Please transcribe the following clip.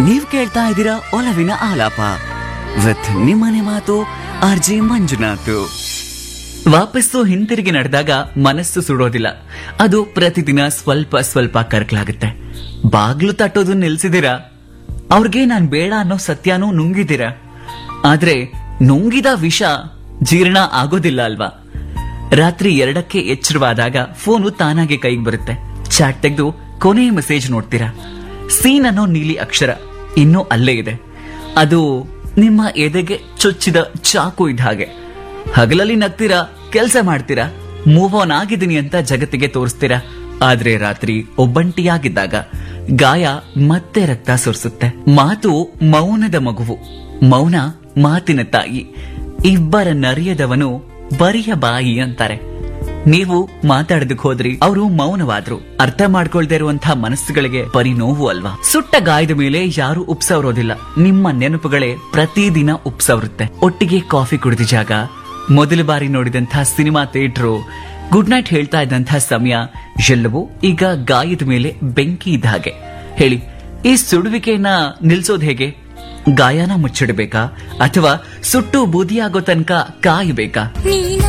ನೀವ್ ಕೇಳ್ತಾ ಇದ್ದೀರಾ ಒಲವಿನ ಆಲಾಪ ವಿತ್ ನಿಮ್ಮನೆ ಮಾತು ಆರ್ ಜೆ ಮಂಜುನಾಥ್ ವಾಪಸ್ಸು ಹಿಂತಿರುಗಿ ನಡೆದಾಗ ಮನಸ್ಸು ಸುಡೋದಿಲ್ಲ ಅದು ಪ್ರತಿದಿನ ಸ್ವಲ್ಪ ಸ್ವಲ್ಪ ಕರ್ಕಲಾಗುತ್ತೆ ಬಾಗ್ಲು ತಟ್ಟೋದು ನಿಲ್ಸಿದೀರಾ ಅವ್ರಿಗೆ ನಾನ್ ಬೇಡ ಅನ್ನೋ ಸತ್ಯನೂ ನುಂಗಿದ್ದೀರಾ ಆದ್ರೆ ನುಂಗಿದ ವಿಷ ಜೀರ್ಣ ಆಗೋದಿಲ್ಲ ಅಲ್ವಾ ರಾತ್ರಿ ಎರಡಕ್ಕೆ ಎಚ್ಚರವಾದಾಗ ಫೋನು ತಾನಾಗೆ ಕೈಗೆ ಬರುತ್ತೆ ಚಾಟ್ ತೆಗೆದು ಕೊನೆಯ ಮೆಸೇಜ್ ನೋಡ್ತೀರಾ ಸೀನ್ ಅನ್ನೋ ನೀಲಿ ಅಕ್ಷರ ಇನ್ನೂ ಅಲ್ಲೇ ಇದೆ ಅದು ನಿಮ್ಮ ಎದೆಗೆ ಚುಚ್ಚಿದ ಚಾಕು ಇದ್ದ ಹಾಗೆ ಹಗಲಲ್ಲಿ ನಗ್ತೀರಾ ಕೆಲಸ ಮಾಡ್ತೀರಾ ಮೂವ್ ಆನ್ ಆಗಿದ್ದೀನಿ ಅಂತ ಜಗತ್ತಿಗೆ ತೋರಿಸ್ತೀರಾ ಆದ್ರೆ ರಾತ್ರಿ ಒಬ್ಬಂಟಿಯಾಗಿದ್ದಾಗ ಗಾಯ ಮತ್ತೆ ರಕ್ತ ಸುರಿಸುತ್ತೆ ಮಾತು ಮೌನದ ಮಗುವು ಮೌನ ಮಾತಿನ ತಾಯಿ ಇಬ್ಬರ ನರಿಯದವನು ಬರಿಯ ಬಾಯಿ ಅಂತಾರೆ ನೀವು ಮಾತಾಡೋದಕ್ ಹೋದ್ರಿ ಅವರು ಮೌನವಾದ್ರು ಅರ್ಥ ಮಾಡ್ಕೊಳ್ದೇ ಇರುವಂತಹ ಮನಸ್ಸುಗಳಿಗೆ ಬರೀ ನೋವು ಅಲ್ವಾ ಸುಟ್ಟ ಗಾಯದ ಮೇಲೆ ಯಾರು ಉಪ್ಸವರೋದಿಲ್ಲ ನಿಮ್ಮ ನೆನಪುಗಳೇ ಪ್ರತಿದಿನ ಉಪ್ಸವರುತ್ತೆ ಒಟ್ಟಿಗೆ ಕಾಫಿ ಕುಡಿದ ಜಾಗ ಮೊದಲ ಬಾರಿ ನೋಡಿದಂತಹ ಸಿನಿಮಾ ಥಿಯೇಟ್ರು ಗುಡ್ ನೈಟ್ ಹೇಳ್ತಾ ಇದ್ದಂತಹ ಸಮಯ ಎಲ್ಲವೂ ಈಗ ಗಾಯದ ಮೇಲೆ ಬೆಂಕಿ ಇದ್ದ ಹಾಗೆ ಹೇಳಿ ಈ ಸುಡುವಿಕೆಯನ್ನ ನಿಲ್ಸೋದ್ ಹೇಗೆ ಗಾಯನ ಮುಚ್ಚಿಡಬೇಕಾ ಅಥವಾ ಸುಟ್ಟು ಬೂದಿಯಾಗೋ ತನಕ ಕಾಯಬೇಕಾ ನೀನ